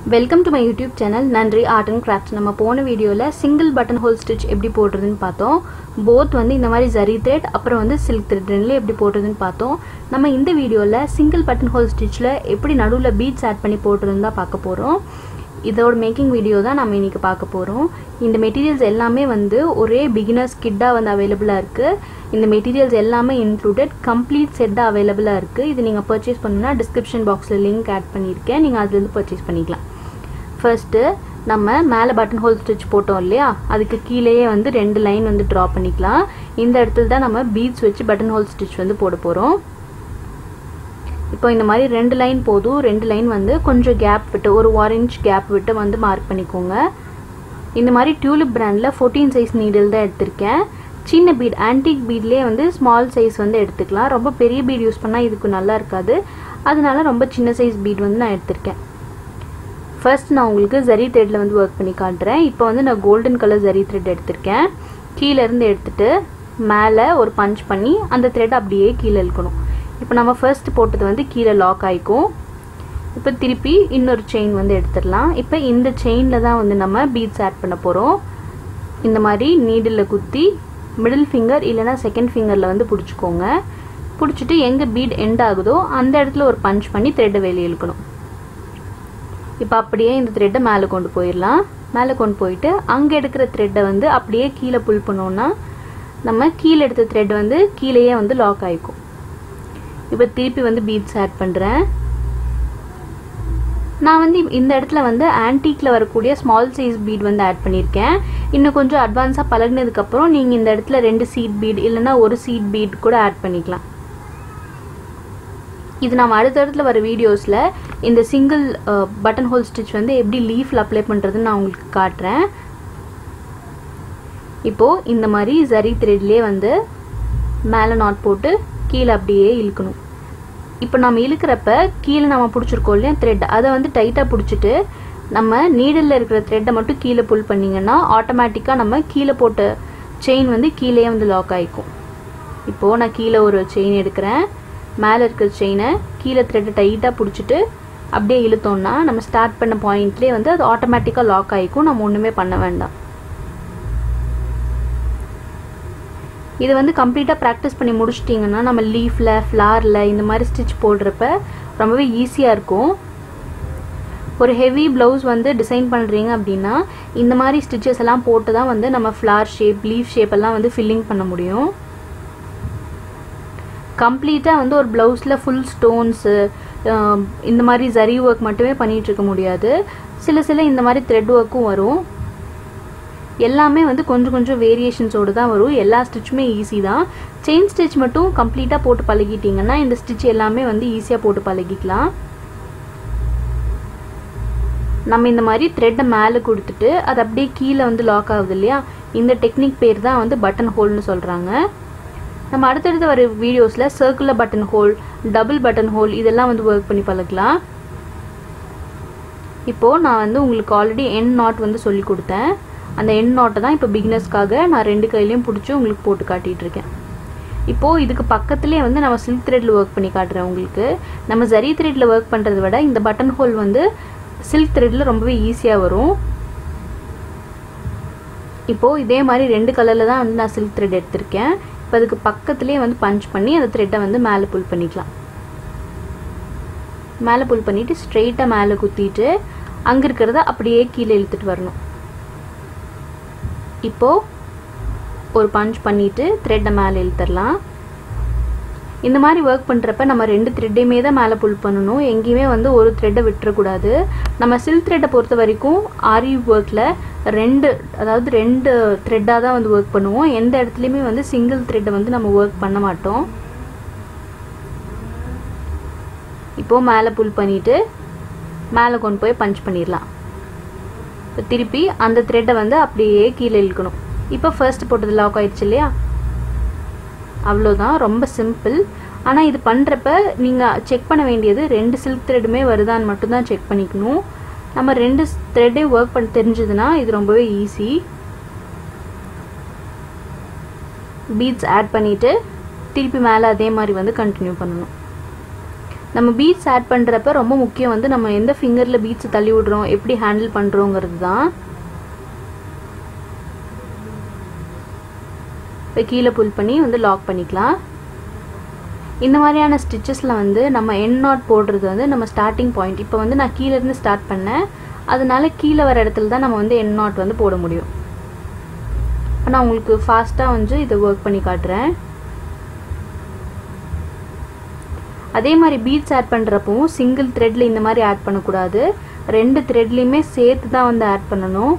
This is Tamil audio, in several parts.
welcome to my YouTube channel நன்றி ஆர்ட் அண்ட் கிராஃப்ட்ஸ் நம்ம போன வீடியோவில் சிங்கிள் பட்டன் ஹோல் ஸ்டிச் எப்படி போடுறதுன்னு பார்த்தோம் போத் வந்து இந்த மாதிரி ஜரி த்ரெட் அப்புறம் வந்து சில்க் த்ரெட் ரெண்டுலேயும் எப்படி போடுறதுன்னு பார்த்தோம் நம்ம இந்த வீடியோவில் சிங்கிள் பட்டன் ஹோல் ஸ்டிச்சில் எப்படி நடுவில் பீட்ஸ் ஆட் பண்ணி போடுறதுன்னு தான் பார்க்க போகிறோம் இதோட மேக்கிங் வீடியோ தான் நம்ம இன்றைக்கி பார்க்க போகிறோம் இந்த மெட்டீரியல்ஸ் எல்லாமே வந்து ஒரே பிகினர்ஸ் கிட்டாக வந்து அவைலபிளாக இருக்குது இந்த மெட்டீரியல்ஸ் எல்லாமே இன்க்ளூடட் கம்ப்ளீட் செட்டாக அவைலபிளாக இருக்குது இது நீங்கள் பர்ச்சேஸ் பண்ணணும்னா டிஸ்கிரிப்ஷன் பாக்ஸில் லிங்க் ஆட் பண்ணியிருக்கேன் நீங்கள் அதுலேருந்து பர்ச்சேஸ் பண்ணிக்கலாம் ஃபர்ஸ்ட்டு நம்ம மேலே பட்டன் ஹோல் ஸ்டிச் போட்டோம் இல்லையா அதுக்கு கீழேயே வந்து ரெண்டு லைன் வந்து ட்ரா பண்ணிக்கலாம் இந்த இடத்துல தான் நம்ம பீட்ஸ் வச்சு பட்டன் ஹோல் ஸ்டிச் வந்து போட போகிறோம் இப்போ இந்த மாதிரி ரெண்டு லைன் போதும் ரெண்டு லைன் வந்து கொஞ்சம் கேப் விட்டு ஒரு ஒன் இன்ச் கேப் விட்டு வந்து மார்க் பண்ணிக்கோங்க இந்த மாதிரி டியூலிப் பிராண்டில் ஃபோர்டீன் சைஸ் நீடில் தான் எடுத்திருக்கேன் சின்ன பீட் ஆன்டிக் பீட்லேயே வந்து ஸ்மால் சைஸ் வந்து எடுத்துக்கலாம் ரொம்ப பெரிய பீட் யூஸ் பண்ணால் இதுக்கு நல்லா இருக்காது அதனால ரொம்ப சின்ன சைஸ் பீட் வந்து நான் எடுத்திருக்கேன் ஃபர்ஸ்ட் நான் உங்களுக்கு ஜரி த்ரெட்டில் வந்து ஒர்க் பண்ணி காட்டுறேன் இப்போ வந்து நான் கோல்டன் கலர் ஜரி த்ரெட் எடுத்திருக்கேன் கீழேருந்து எடுத்துட்டு மேலே ஒரு பஞ்ச் பண்ணி அந்த த்ரெட் அப்படியே கீழே இழுக்கணும் இப்போ நம்ம ஃபர்ஸ்ட் போட்டது வந்து கீழே லாக் ஆகிக்கும் இப்போ திருப்பி இன்னொரு செயின் வந்து எடுத்துடலாம் இப்போ இந்த செயினில் தான் வந்து நம்ம பீட்ஸ் ஆட் பண்ண போகிறோம் இந்த மாதிரி நீடில் குத்தி மிடில் ஃபிங்கர் இல்லைனா செகண்ட் ஃபிங்கரில் வந்து பிடிச்சிக்கோங்க பிடிச்சிட்டு எங்கே பீட் எண்ட் ஆகுதோ அந்த இடத்துல ஒரு பஞ்ச் பண்ணி த்ரெட்டை வெளியே இழுக்கணும் இப்போ அப்படியே இந்த த்ரெட்டை மேலே கொண்டு போயிடலாம் மேலே கொண்டு போயிட்டு அங்கே எடுக்கிற த்ரெட்டை வந்து அப்படியே கீழே புல் பண்ணோன்னா நம்ம கீழே எடுத்த த்ரெட் வந்து கீழேயே வந்து லாக் ஆகிக்கும் இப்போ திருப்பி வந்து பீட்ஸ் ஆட் பண்ணுறேன் நான் வந்து இந்த இடத்துல வந்து ஆன்டிக்கில் வரக்கூடிய ஸ்மால் சைஸ் பீட் வந்து ஆட் பண்ணியிருக்கேன் இன்னும் கொஞ்சம் அட்வான்ஸாக பழகினதுக்கப்புறம் நீங்கள் இந்த இடத்துல ரெண்டு சீட் பீட் இல்லைன்னா ஒரு சீட் பீட் கூட ஆட் பண்ணிக்கலாம் இது நம்ம அடுத்தடுத்துல வர வீடியோஸில் இந்த சிங்கிள் பட்டன் ஹோல் ஸ்டிச் வந்து எப்படி லீஃபில் அப்ளை பண்ணுறதுன்னு நான் உங்களுக்கு காட்டுறேன் இப்போது இந்த மாதிரி ஜரி த்ரெட்லேயே வந்து மேலே நாட் போட்டு கீழே அப்படியே இழுக்கணும் இப்போ நம்ம இழுக்கிறப்ப கீழே நம்ம பிடிச்சிருக்கோம் இல்லையா த்ரெட் அதை வந்து டைட்டாக பிடிச்சிட்டு நம்ம நீடலில் இருக்கிற த்ரெட்டை மட்டும் கீழே புல் பண்ணிங்கன்னா ஆட்டோமேட்டிக்காக நம்ம கீழே போட்ட செயின் வந்து கீழே வந்து லாக் ஆகிக்கும் இப்போது நான் கீழே ஒரு செயின் எடுக்கிறேன் மேலே இருக்கிற செயினை கீழே த்ரெட்டை டைட்டாக பிடிச்சிட்டு அப்படியே இழுத்தோம்னா நம்ம ஸ்டார்ட் பண்ண பாயிண்ட்லேயே வந்து அது ஆட்டோமேட்டிக்காக லாக் ஆகிக்கும் நம்ம ஒன்றுமே பண்ண வேண்டாம் இது வந்து கம்ப்ளீட்டாக ப்ராக்டிஸ் பண்ணி முடிச்சிட்டிங்கன்னா நம்ம லீஃபில் ஃப்ளாரில் இந்த மாதிரி ஸ்டிச் போடுறப்ப ரொம்பவே ஈஸியாக இருக்கும் ஒரு ஹெவி ப்ளவுஸ் வந்து டிசைன் பண்ணுறீங்க அப்படின்னா இந்த மாதிரி ஸ்டிச்சஸ் எல்லாம் போட்டு தான் வந்து நம்ம ஃப்ளார் ஷேப் லீஃப் ஷேப் எல்லாம் வந்து ஃபில்லிங் பண்ண முடியும் கம்ப்ளீட்டாக வந்து ஒரு ப்ளவுஸில் ஃபுல் ஸ்டோன்ஸு இந்த மாதிரி ஜரி ஒர்க் மட்டுமே பண்ணிகிட்டு இருக்க முடியாது சில சில இந்த மாதிரி த்ரெட் ஒர்க்கும் வரும் எல்லாமே வந்து கொஞ்சம் கொஞ்சம் வேரியேஷன்ஸோடு தான் வரும் எல்லா ஸ்டிச்சுமே ஈஸி தான் செயின் ஸ்டிச் மட்டும் கம்ப்ளீட்டாக போட்டு பழகிட்டிங்கன்னா இந்த ஸ்டிச் எல்லாமே வந்து ஈஸியாக போட்டு பழகிக்கலாம் நம்ம இந்த மாதிரி த்ரெட்டை மேலே கொடுத்துட்டு அது அப்படியே கீழே வந்து லாக் ஆகுது இல்லையா இந்த டெக்னிக் பேர் தான் வந்து பட்டன் ஹோல்னு சொல்கிறாங்க நம்ம அடுத்தடுத்து வர வீடியோஸில் circular button hole double button hole இதெல்லாம் வந்து ஒர்க் பண்ணி பழகலாம் இப்போது நான் வந்து உங்களுக்கு ஆல்ரெடி என் நாட் வந்து சொல்லி கொடுத்தேன் அந்த என் நாட்டை தான் இப்போ பிகினர்ஸ்க்காக நான் ரெண்டு கையிலையும் பிடிச்சி உங்களுக்கு போட்டு காட்டிகிட்டு இருக்கேன் இப்போது இதுக்கு பக்கத்துலேயே வந்து நம்ம சில்க் த்ரெட்டில் ஒர்க் பண்ணி காட்டுறேன் உங்களுக்கு நம்ம ஜரி த்ரெட்டில் ஒர்க் பண்ணுறத விட இந்த பட்டன் ஹோல் வந்து சில்க் த்ரெட்டில் ரொம்பவே ஈஸியாக வரும் இப்போது இதே மாதிரி ரெண்டு கலரில் தான் வந்து நான் சில்க் த்ரெட் எடுத்திருக்கேன் இப்போ அதுக்கு பக்கத்துலேயே வந்து பஞ்ச் பண்ணி அந்த த்ரெட்டை வந்து மேலே புல் பண்ணிக்கலாம் மேலே புல் பண்ணிவிட்டு ஸ்ட்ரெயிட்டாக மேலே குத்திட்டு அங்கே இருக்கிறத அப்படியே கீழே இழுத்துட்டு வரணும் இப்போது ஒரு பஞ்ச் பண்ணிவிட்டு த்ரெட்டை மேலே இழுத்துடலாம் இந்த மாதிரி ஒர்க் பண்ணுறப்ப நம்ம ரெண்டு த்ரெட்டையுமே தான் மேலே புல் பண்ணணும் எங்கேயுமே வந்து ஒரு த்ரெட்டை விட்டுறக்கூடாது நம்ம சில்க் த்ரெட்டை பொறுத்த வரைக்கும் ஆரி ஒர்க்கில் ரெண்டு அதாவது ரெண்டு த்ரெட்டாக தான் வந்து ஒர்க் பண்ணுவோம் எந்த இடத்துலையுமே வந்து சிங்கிள் த்ரெட்டை வந்து நம்ம ஒர்க் பண்ண மாட்டோம் இப்போது மேலே புல் பண்ணிவிட்டு மேலே கொண்டு போய் பஞ்ச் பண்ணிடலாம் இப்போ திருப்பி அந்த த்ரெட்டை வந்து அப்படியே கீழே இழுக்கணும் இப்போ ஃபர்ஸ்ட் போட்டது லாக் ஆயிடுச்சு இல்லையா அவ்வளோதான் ரொம்ப சிம்பிள் ஆனால் இது பண்ணுறப்ப நீங்கள் செக் பண்ண வேண்டியது ரெண்டு சில்க் த்ரெட்டுமே வருதான்னு மட்டும்தான் செக் பண்ணிக்கணும் நம்ம ரெண்டு த்ரெட்டே ஒர்க் பண்ண தெரிஞ்சதுன்னா இது ரொம்பவே ஈஸி பீட்ஸ் ஆட் பண்ணிவிட்டு திருப்பி மேலே அதே மாதிரி வந்து கண்டினியூ பண்ணணும் நம்ம பீட்ஸ் ஆட் பண்ணுறப்ப ரொம்ப முக்கியம் வந்து நம்ம எந்த ஃபிங்கரில் பீட்ஸ் தள்ளி விடுறோம் எப்படி ஹேண்டில் பண்ணுறோங்கிறது தான் இப்போ கீழே புல் பண்ணி வந்து லாக் பண்ணிக்கலாம் இந்த மாதிரியான ஸ்டிச்சஸில் வந்து நம்ம என் நாட் போடுறது வந்து நம்ம ஸ்டார்டிங் பாயிண்ட் இப்போ வந்து நான் கீழேருந்து ஸ்டார்ட் பண்ணேன் அதனால கீழே வர இடத்துல தான் நம்ம வந்து என் நாட் வந்து போட முடியும் இப்போ நான் உங்களுக்கு ஃபாஸ்ட்டாக வந்து இதை ஒர்க் பண்ணி காட்டுறேன் அதே மாதிரி பீட்ஸ் ஆட் பண்ணுறப்பவும் சிங்கிள் த்ரெட்டில் இந்த மாதிரி ஆட் பண்ணக்கூடாது ரெண்டு த்ரெட்லேயுமே சேர்த்து தான் வந்து ஆட் பண்ணணும்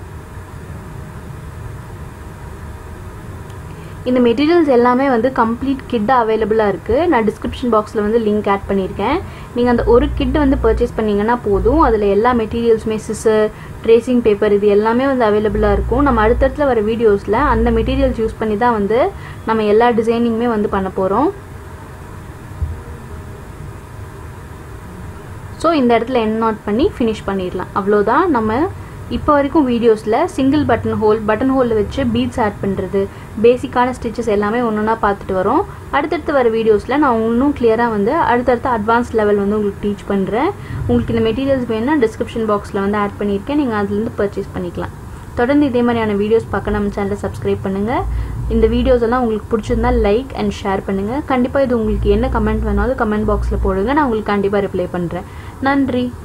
இந்த மெட்டீரியல்ஸ் எல்லாமே வந்து கம்ப்ளீட் கிட்டாக அவைலபிளாக இருக்குது நான் டிஸ்கிரிப்ஷன் பாக்ஸில் வந்து லிங்க் ஆட் பண்ணியிருக்கேன் நீங்கள் அந்த ஒரு கிட் வந்து பர்ச்சேஸ் பண்ணிங்கன்னா போதும் அதில் எல்லா மெட்டீரியல்ஸுமே சிசர் ட்ரேசிங் பேப்பர் இது எல்லாமே வந்து அவைலபிளாக இருக்கும் நம்ம அடுத்தடுத்துல வர வீடியோஸில் அந்த மெட்டீரியல்ஸ் யூஸ் பண்ணி தான் வந்து நம்ம எல்லா டிசைனிங்குமே வந்து பண்ண போகிறோம் ஸோ இந்த இடத்துல என் நாட் பண்ணி ஃபினிஷ் பண்ணிடலாம் அவ்வளோதான் நம்ம இப்போ வரைக்கும் வீடியோஸில் சிங்கிள் பட்டன் ஹோல் பட்டன் ஹோலில் வச்சு பீட்ஸ் ஆட் பண்ணுறது பேசிக்கான ஸ்டிச்சஸ் எல்லாமே ஒன்று ஒன்றா பார்த்துட்டு வரோம் அடுத்தடுத்து வர வீடியோஸில் நான் இன்னும் கிளியராக வந்து அடுத்தடுத்த அட்வான்ஸ் லெவல் வந்து உங்களுக்கு டீச் பண்ணுறேன் உங்களுக்கு இந்த மெட்டீரியல்ஸ் வேணும்னா டிஸ்கிரிப்ஷன் பாக்ஸில் வந்து ஆட் பண்ணியிருக்கேன் நீங்கள் அதுலேருந்து பர்ச்சேஸ் பண்ணிக்கலாம் தொடர்ந்து இதே மாதிரியான வீடியோஸ் பார்க்க நம்ம சேனலை சப்ஸ்கிரைப் பண்ணுங்கள் இந்த வீடியோஸ் எல்லாம் உங்களுக்கு பிடிச்சிருந்தா லைக் அண்ட் ஷேர் பண்ணுங்கள் கண்டிப்பாக இது உங்களுக்கு என்ன கமெண்ட் வேணாலும் கமெண்ட் பாக்ஸில் போடுங்க நான் உங்களுக்கு கண்டிப்பாக ரிப்ளை பண்ணுறேன் நன்றி